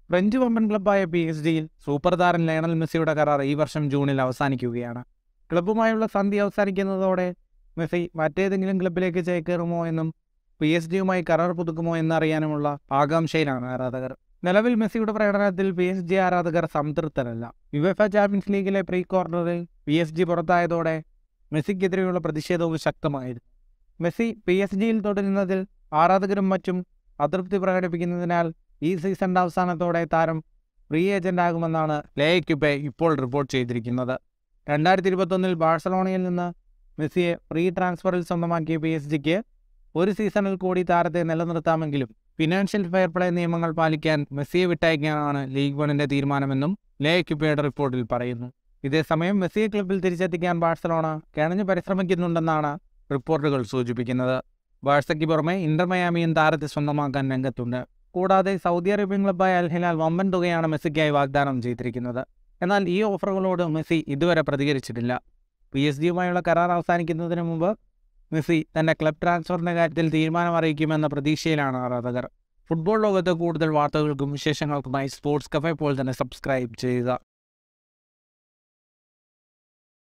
French വമ്പൻ ക്ലബ്ബായ P S ജിയിൽ സൂപ്പർ താരൻ ലയണൽ മെസ്സിയുടെ കരാർ ഈ വർഷം ജൂണിൽ അവസാനിക്കുകയാണ് ക്ലബ്ബുമായുള്ള സന്ധി അവസാനിക്കുന്നതോടെ മെസ്സി മറ്റേതെങ്കിലും ക്ലബ്ബിലേക്ക് ചേക്കേറുമോ എന്നും പി എസ് ജിയുമായി കരാർ പുതുക്കുമോ എന്നറിയാനുമുള്ള ആകാംക്ഷയിലാണ് ആരാധകർ നിലവിൽ മെസ്സിയുടെ പ്രകടനത്തിൽ പി എസ് ജി ആരാധകർ സംതൃപ്തരല്ല യുവഫ ചാമ്പ്യൻസ് ലീഗിലെ പ്രീ ക്വാർട്ടറിൽ പി എസ് ജി പുറത്തായതോടെ മെസ്സിക്കെതിരെയുള്ള പ്രതിഷേധവും ശക്തമായിരുന്നു മെസ്സി പി എസ് ജിയിൽ തുടരുന്നതിൽ ആരാധകരും മറ്റും അതൃപ്തി പ്രകടിപ്പിക്കുന്നതിനാൽ ഈ സീസണിന്റെ അവസാനത്തോടെ താരം ഫ്രീ ഏജന്റ് ആകുമെന്നാണ് ലേക്യുപ്പെ ഇപ്പോൾ റിപ്പോർട്ട് ചെയ്തിരിക്കുന്നത് രണ്ടായിരത്തി ഇരുപത്തൊന്നിൽ ബാഴ്സലോണയിൽ നിന്ന് മെസ്സിയെ ഫ്രീ ട്രാൻസ്ഫറിൽ സ്വന്തമാക്കിയ പി എസ് ജിക്ക് ഒരു സീസണിൽ കൂടി താരത്തെ നിലനിർത്താമെങ്കിലും ഫിനാൻഷ്യൽ ഫെയർ പ്ലേ നിയമങ്ങൾ പാലിക്കാൻ മെസ്സിയെ വിട്ടയക്കാനാണ് ലീഗ് വണിന്റെ തീരുമാനമെന്നും ലേക്യുപ്പയുടെ റിപ്പോർട്ടിൽ പറയുന്നു ഇതേസമയം മെസ്സിയെ ക്ലബിൽ തിരിച്ചെത്തിക്കാൻ ബാഴ്സലോണ കിണഞ്ഞു പരിശ്രമിക്കുന്നുണ്ടെന്നാണ് റിപ്പോർട്ടുകൾ സൂചിപ്പിക്കുന്നത് ബാഴ്സയ്ക്ക് പുറമെ ഇന്റർ മയാമിയും താരത്തെ സ്വന്തമാക്കാൻ രംഗത്തുണ്ട് കൂടാതെ സൗദി അറേബ്യൻ ക്ലബ്ബായ അൽ ഹിലാൽ വമ്പൻ തുകയാണ് മെസ്സിക്കായി വാഗ്ദാനം ചെയ്തിരിക്കുന്നത് എന്നാൽ ഈ ഓഫറുകളോട് മെസ്സി ഇതുവരെ പ്രതികരിച്ചിട്ടില്ല പി എസ് ജിയുമായുള്ള കരാർ അവസാനിക്കുന്നതിന് മുമ്പ് മെസ്സി തന്റെ ക്ലബ് ട്രാൻസ്ഫറിന്റെ കാര്യത്തിൽ തീരുമാനം അറിയിക്കുമെന്ന പ്രതീക്ഷയിലാണ് ആരാധകർ ഫുട്ബോൾ ലോകത്ത് കൂടുതൽ വാർത്തകൾക്കും വിശേഷങ്ങൾക്കുമായി സ്പോർട്സ് കഫേ പോലെ തന്നെ സബ്സ്ക്രൈബ് ചെയ്യുക